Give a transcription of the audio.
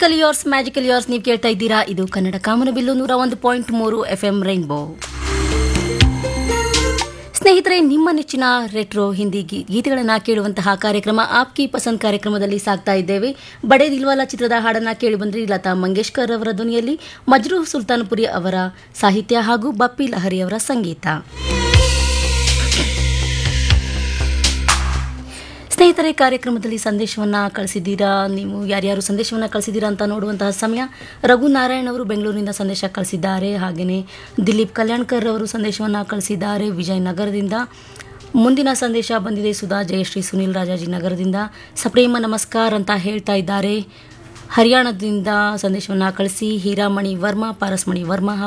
magical years magical years ನೀವು ಕೇಳ್ತಾ ಇದ್ದೀರಾ ಇದು ಕನ್ನಡ ಕಾಮನಬಿಲ್ಲು ನೂರ ಒಂದು ಪಾಯಿಂಟ್ ಮೂರು ಎಫ್ ಎಂ ರೈನ್ಬೋ ಸ್ನೇಹಿತರೆ ನಿಮ್ಮ ನೆಚ್ಚಿನ ರೆಟ್ರೋ ಹಿಂದಿ ಗೀ- ಗೀತೆಗಳನ್ನ ಕೇಳುವಂತಹ ಕಾರ್ಯಕ್ರಮ ಆಪ್ಕಿ ಪಸಂದ್ ಕಾರ್ಯಕ್ರಮದಲ್ಲಿ ಸಾಗ್ತಾ ಇದ್ದೇವೆ ಬಡೆ ದಿಲ್ವಾಲ ಚಿತ್ರದ ಹಾಡನ್ನ ಕೇಳಿ ಬಂದ್ರಿ ಲತಾ ಮಂಗೇಶ್ಕರ್ ಅವರ ಧ್ವನಿಯಲ್ಲಿ ಮಜ್ರೂ ಸುಲ್ತಾನ್ಪುರಿ ಅವರ ಸಾಹಿತ್ಯ ಹಾಗೂ ಬಪ್ಪಿ ಲಹರಿ ಅವರ ಸಂಗೀತ ಸ್ನೇಹಿತರೆ ಕಾರ್ಯಕ್ರಮದಲ್ಲಿ ಸಂದೇಶವನ್ನ ಕಳಿಸಿದ್ದೀರಾ ನೀವು ಯಾರ್ಯಾರು ಸಂದೇಶವನ್ನ ಕಳಿಸಿದ್ದೀರಾ ಅಂತ ನೋಡುವಂತಹ ಸಮಯ ರಘು ನಾರಾಯಣ್ ಅವರು ಬೆಂಗಳೂರಿನಿಂದ ಸಂದೇಶ ಕಳಿಸಿದ್ದಾರೆ ಹಾಗೆಯೇ ದಿಲೀಪ್ ಕಲ್ಯಾಣ್ಕರ್ ಅವರು ಸಂದೇಶವನ್ನ ಕಳಿಸಿದ್ದಾರೆ ವಿಜಯನಗರದಿಂದ ಮುಂದಿನ ಸಂದೇಶ ಬಂದಿದೆ ಸುಧಾ ಜಯಶ್ರೀ ಸುನಿಲ್ ರಾಜಾಜಿನಗರದಿಂದ ಸಪ್ರೇಮ ನಮಸ್ಕಾರ ಅಂತ ಹೇಳ್ತಾ ಇದ್ದಾರೆ ಹರಿಯಾಣದಿಂದ ಸಂದೇಶವನ್ನ ಕಳಿಸಿ ಹೀರಾಮಣಿ ವರ್ಮಾ ಪಾರಸ್ಮಣಿ ವರ್ಮಾ